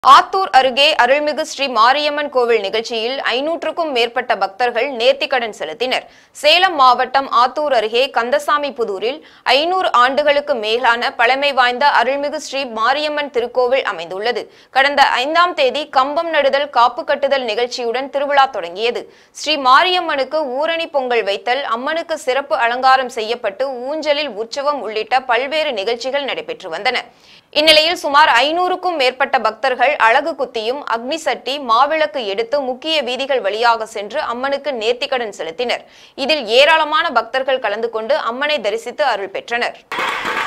ஆத்தூர் அருகே அருள்மிகு ஸ்ரீ மாரியம்மன் கோவில் நிகழ்ச்சியில் ஐநூற்றுக்கும் மேற்பட்ட பக்தர்கள் நேர்த்திக்கடன் செலுத்தினர் சேலம் மாவட்டம் ஆத்தூர் அருகே கந்தசாமி புதூரில் ஐநூறு ஆண்டுகளுக்கு மேலான பழமை வாய்ந்த அருள்மிகு ஸ்ரீ மாரியம்மன் திருக்கோவில் அமைந்துள்ளது கடந்த ஐந்தாம் தேதி கம்பம் நடுதல் காப்பு கட்டுதல் நிகழ்ச்சியுடன் திருவிழா தொடங்கியது ஸ்ரீ மாரியம்மனுக்கு ஊரணி பொங்கல் வைத்தல் அம்மனுக்கு சிறப்பு அலங்காரம் செய்யப்பட்டு ஊஞ்சலில் உற்சவம் உள்ளிட்ட பல்வேறு நிகழ்ச்சிகள் நடைபெற்று வந்தன இந்நிலையில் சுமார் ஐநூறுக்கும் மேற்பட்ட பக்தர்கள் அழகு குத்தியும் அக்னி சட்டி மாவிளக்கு எடுத்து முக்கிய வீதிகள் வழியாக சென்று அம்மனுக்கு நேர்த்திக்கடன் செலுத்தினர் இதில் ஏராளமான பக்தர்கள் கலந்து கொண்டு அம்மனை தரிசித்து அருள் பெற்றனர்